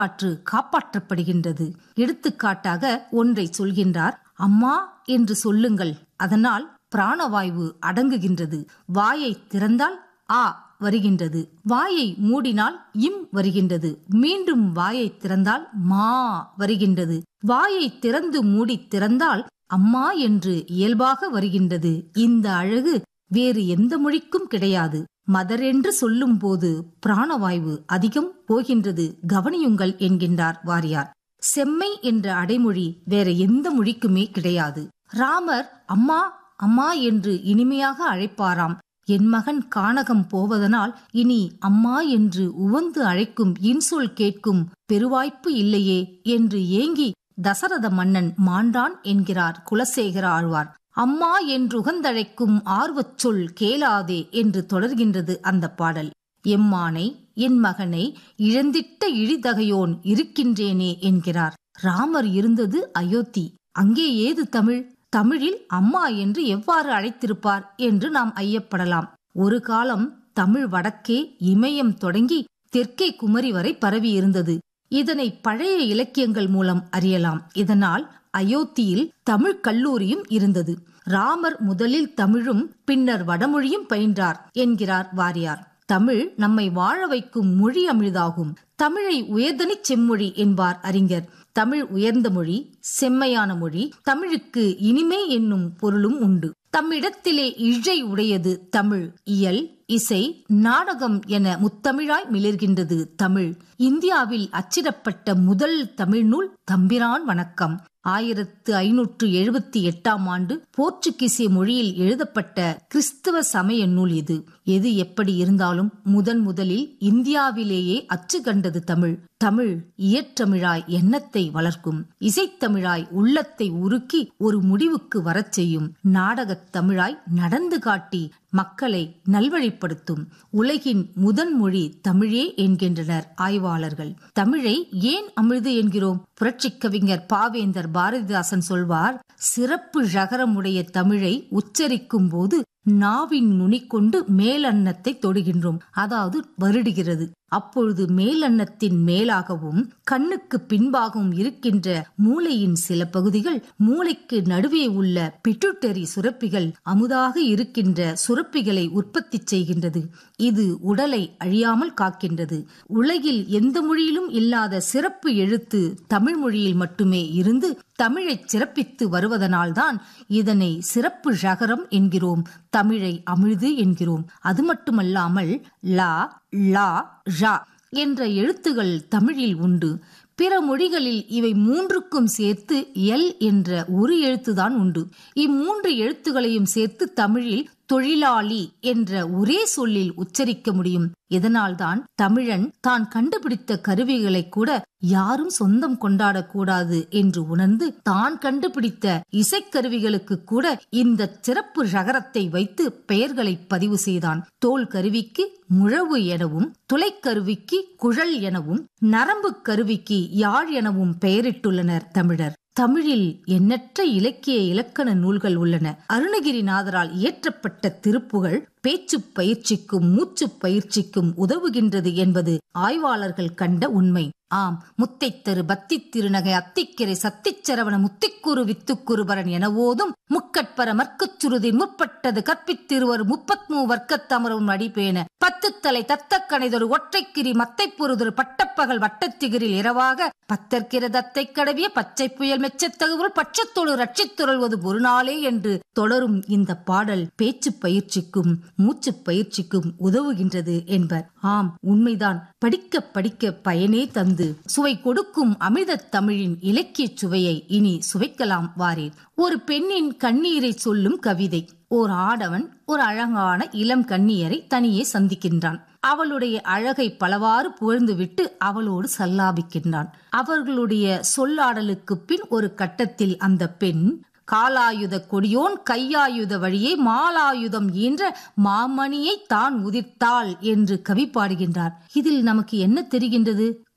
காற்று காப்பாற்றப்படுகின்றது எடுத்துக்காட்டாக ஒன்றை சொல்கின்றார் அம்மா என்று சொல்லுங்கள் அதனால் பிராணவாயு அடங்குகின்றது வாயை திறந்தால் ஆ வருகின்றது வாயை மூடினால் இம் வருகின்றது மீண்டும் வாயை திறந்தால் மா வருகின்றது வாயை திறந்து மூடி திறந்தால் அம்மா என்று இயல்பாக வருகின்றது இந்த அழகு வேறு எந்த மொழிக்கும் கிடையாது மதர் என்று சொல்லும் போது பிராணவாயு அதிகம் போகின்றது கவனியுங்கள் என்கின்றார் வாரியார் செம்மை என்ற அடைமொழி வேற எந்த மொழிக்குமே கிடையாது ராமர் அம்மா அம்மா என்று இனிமையாக அழைப்பாராம் என் மகன் கானகம் போவதனால் இனி அம்மா என்று உவந்து அழைக்கும் இன்சொல் கேட்கும் பெருவாய்ப்பு இல்லையே என்று ஏங்கி தசரத மன்னன் மாண்டான் என்கிறார் குலசேகர ஆழ்வார் அம்மா என்றுகந்தழைக்கும் ஆர்வச் சொல் கேளாதே என்று தொடர்கின்றது அந்த பாடல் எம்மானை என் மகனை இழந்திட்ட இழிதகையோன் இருக்கின்றேனே என்கிறார் ராமர் இருந்தது அயோத்தி அங்கே ஏது தமிழ் தமிழில் அம்மா என்று எவ்வாறு அழைத்திருப்பார் என்று நாம் ஐயப்படலாம் ஒரு காலம் தமிழ் வடக்கே இமயம் தொடங்கி தெற்கே குமரி வரை பரவி இருந்தது இதனை பழைய இலக்கியங்கள் மூலம் அறியலாம் இதனால் அயோத்தியில் தமிழ் கல்லூரியும் இருந்தது ராமர் முதலில் தமிழும் பின்னர் வடமொழியும் பயின்றார் என்கிறார் வாரியார் தமிழ் நம்மை வாழ வைக்கும் மொழி அமிழ்தாகும் தமிழை உயர்தனிச் செம்மொழி என்பார் அறிஞர் தமிழ் உயர்ந்த மொழி செம்மையான மொழி தமிழுக்கு இனிமை என்னும் பொருளும் உண்டு தம்மிடத்திலே இழை உடையது தமிழ் இயல் இசை நாடகம் என முத்தமிழாய் மிளர்கின்றது தமிழ் இந்தியாவில் அச்சிடப்பட்ட முதல் தமிழ் நூல் தம்பிரான் வணக்கம் ஆயிரத்து ஐநூற்று எழுபத்தி எட்டாம் ஆண்டு போர்ச்சுகீசிய மொழியில் எழுதப்பட்ட கிறிஸ்தவ சமய நூல் இது எது எப்படி இருந்தாலும் முதன் முதலில் இந்தியாவிலேயே அச்சு கண்டது தமிழ் தமிழ் இயற்றமிழாய் எண்ணத்தை வளர்க்கும் இசைத்தமிழாய் உள்ளத்தை உருக்கி ஒரு முடிவுக்கு வரச் செய்யும் நாடகத் தமிழாய் நடந்து காட்டி மக்களை நல்வழிப்படுத்தும் உலகின் முதன் மொழி தமிழே என்கின்றனர் ஆய்வாளர்கள் தமிழை ஏன் அமிழ்து என்கிறோம் புரட்சிக் கவிஞர் பாவேந்தர் பாரதிதாசன் சொல்வார் சிறப்பு ழகரமுடைய தமிழை உச்சரிக்கும் போது நாவின் நுனி கொண்டு மேலன்னத்தை தொடுகின்றோம் அதாவது வருடுகிறது அப்பொழுது மேலன்னத்தின் மேலாகவும் கண்ணுக்கு பின்பாகவும் இருக்கின்ற மூளையின் சில பகுதிகள் மூளைக்கு நடுவே உள்ள பிட்டுட்டரி சுரப்பிகள் அமுதாக இருக்கின்ற சுரப்பிகளை உற்பத்தி செய்கின்றது இது உடலை அழியாமல் காக்கின்றது உலகில் எந்த மொழியிலும் இல்லாத சிறப்பு எழுத்து தமிழ் மொழியில் மட்டுமே இருந்து தமிழை சிறப்பித்து வருவதனால்தான் இதனை சிறப்பு ழகரம் என்கிறோம் தமிழை அமிழ்து என்கிறோம் அது மட்டுமல்லாமல் லா லா ழா என்ற எழுத்துகள் தமிழில் உண்டு பிற மொழிகளில் இவை மூன்றுக்கும் சேர்த்து எல் என்ற ஒரு எழுத்துதான் உண்டு இம்மூன்று எழுத்துகளையும் சேர்த்து தமிழில் தொழிலாளி என்ற ஒரே சொல்லில் உச்சரிக்க முடியும் இதனால்தான் தமிழன் தான் கண்டுபிடித்த கருவிகளை கூட யாரும் சொந்தம் கொண்டாடக்கூடாது என்று உணர்ந்து தான் கண்டுபிடித்த இசைக்கருவிகளுக்கு கூட இந்த சிறப்பு ரகரத்தை வைத்து பெயர்களை பதிவு செய்தான் தோல் கருவிக்கு முழவு எனவும் துளைக்கருவிக்கு குழல் எனவும் நரம்பு கருவிக்கு யாழ் எனவும் பெயரிட்டுள்ளனர் தமிழர் தமிழில் எண்ணற்ற இலக்கிய இலக்கண நூல்கள் உள்ளன அருணகிரிநாதரால் இயற்றப்பட்ட திருப்புகழ் பேச்சு பயிற்சிக்கும் மூச்சு பயிற்சிக்கும் உதவுகின்றது என்பது ஆய்வாளர்கள் கண்ட உண்மை ஆம் முத்தைத்தரு பத்தி திருநகை அத்திக்கரை சத்திச்சரவண முத்திக்குரு வித்துக்குருபரன் என ஓதும் முக்கட்பர மற்குச் சுருதி முற்பட்டது கற்பித்திருவர் முப்பத்மூ வர்க்கத்தமரும் அடிப்பேன பத்து தலை தத்தக்கணைதொரு ஒற்றைக்கிரி மத்தைப்புறுதொரு பட்டப்பகல் வட்டத்திகிரில் இரவாக பத்தற்கிற தத்தை கடவிய பச்சை புயல் மெச்சத்தகுவல் பட்சத்தோடு ரட்சித்துறல்வது ஒரு நாளே என்று தொடரும் இந்த பாடல் பேச்சு பயிற்சிக்கும் மூச்சு பயிற்சிக்கும் உதவுகின்றது என்பர் ஆம் உண்மைதான் படிக்க படிக்க பயனே தந்து சுவை கொடுக்கும் அமிர்த தமிழின் இலக்கிய சுவையை இனி சுவைக்கலாம் வாரீர் ஒரு பெண்ணின் கண்ணீரை சொல்லும் கவிதை ஓர் ஆடவன் ஒரு அழகான இளம் கண்ணியரை தனியே சந்திக்கின்றான் அவளுடைய அழகை பலவாறு புகழ்ந்துவிட்டு அவளோடு சல்லாபிக்கின்றான் அவர்களுடைய சொல்லாடலுக்கு பின் ஒரு கட்டத்தில் அந்த பெண் காலாயுத கொடியோன் கையாயுத வழியே மாலாயுதம் ஈன்ற மாமணியை தான் உதிர்த்தாள் என்று கவி பாடுகின்றார் இதில் நமக்கு என்ன தெரிகின்றது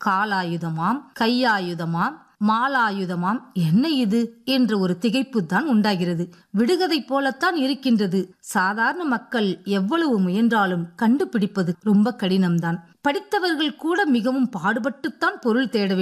காலாயுதமாம் கையாயுதமாம் மாலாயுதமாம் என்ன இது என்ற ஒரு திகைப்பு தான் உண்டாகிறது விடுகதை போலத்தான் இருக்கின்றது சாதாரண மக்கள் எவ்வளவு முயன்றாலும் கண்டுபிடிப்பது ரொம்ப கடினம்தான் படித்தவர்கள் கூட மிகவும் பாடுபட்டுத்தான் பொருள் தேட